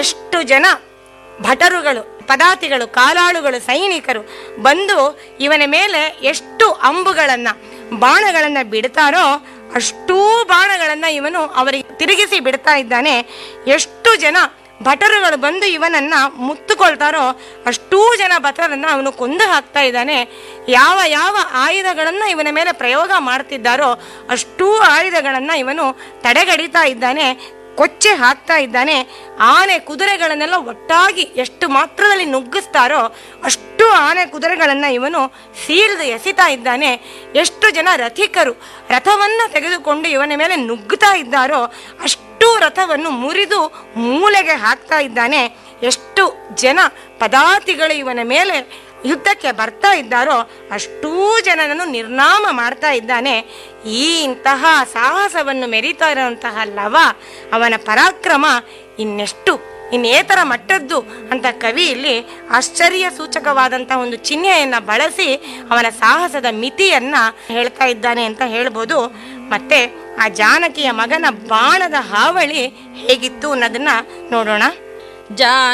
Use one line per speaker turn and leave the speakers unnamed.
ಎಷ್ಟು ಜನ ಭಟರುಗಳು ಪದಾತಿಗಳು ಕಾಲಾಳುಗಳು ಸೈನಿಕರು ಬಂದು ಇವನ ಮೇಲೆ ಎಷ್ಟು ಅಂಬುಗಳನ್ನ ಬಾಣಗಳನ್ನ ಬಿಡ್ತಾರೋ ಅಷ್ಟೂ ಬಾಣಗಳನ್ನ ಇವನು ಅವರಿಗೆ ತಿರುಗಿಸಿ ಬಿಡ್ತಾ ಇದ್ದಾನೆ ಎಷ್ಟು ಜನ ಭಟರುಗಳು ಬಂದು ಇವನನ್ನ ಮುತ್ತುಕೊಳ್ತಾರೋ ಅಷ್ಟೂ ಜನ ಭಟರನ್ನ ಅವನು ಕೊಂದು ಹಾಕ್ತಾ ಇದ್ದಾನೆ ಯಾವ ಯಾವ ಆಯುಧಗಳನ್ನ ಇವನ ಮೇಲೆ ಪ್ರಯೋಗ ಮಾಡ್ತಿದ್ದಾರೋ ಅಷ್ಟೂ ಆಯುಧಗಳನ್ನ ಇವನು ತಡೆಗಡಿತಾ ಇದ್ದಾನೆ ಕೊಚ್ಚೆ ಹಾಕ್ತಾ ಇದ್ದಾನೆ ಆನೆ ಕುದುರೆಗಳನ್ನೆಲ್ಲ ಒಟ್ಟಾಗಿ ಎಷ್ಟು ಮಾತ್ರದಲ್ಲಿ ನುಗ್ಗಿಸ್ತಾರೋ ಅಷ್ಟು ಆನೆ ಕುದುರೆಗಳನ್ನ ಇವನು ಸೀಳ್ದು ಎಸಿತಾ ಇದ್ದಾನೆ ಎಷ್ಟು ಜನ ರಥಿಕರು ರಥವನ್ನ ತೆಗೆದುಕೊಂಡು ಇವನ ಮೇಲೆ ನುಗ್ಗುತ್ತಾ ಇದ್ದಾರೋ ಅಷ್ಟು ರಥವನ್ನು ಮುರಿದು ಮೂಲೆಗೆ ಹಾಕ್ತಾ ಇದ್ದಾನೆ ಎಷ್ಟು ಜನ ಪದಾತಿಗಳು ಇವನ ಮೇಲೆ ಯುದ್ಧಕ್ಕೆ ಬರ್ತಾ ಇದ್ದಾರೋ ಅಷ್ಟೂ ಜನರನ್ನು ನಿರ್ನಾಮ ಮಾಡ್ತಾ ಇದ್ದಾನೆ ಈ ಇಂತಹ ಸಾಹಸವನ್ನು ಮೆರೀತಾ ಇರುವಂತಹ ಲವ ಅವನ ಪರಾಕ್ರಮ ಇನ್ನೆಷ್ಟು ಇನ್ನೇತರ ಮಟ್ಟದ್ದು ಅಂತ ಕವಿ ಇಲ್ಲಿ ಆಶ್ಚರ್ಯ ಸೂಚಕವಾದಂತಹ ಒಂದು ಚಿಹ್ನೆಯನ್ನ ಬಳಸಿ ಅವನ ಸಾಹಸದ ಮಿತಿಯನ್ನ ಹೇಳ್ತಾ ಇದ್ದಾನೆ ಅಂತ ಹೇಳ್ಬೋದು ಮತ್ತೆ ಆ ಜಾನಕಿಯ ಮಗನ ಬಾಣದ ಹಾವಳಿ ಹೇಗಿತ್ತು ಅನ್ನೋದನ್ನ ನೋಡೋಣ
ಜಾ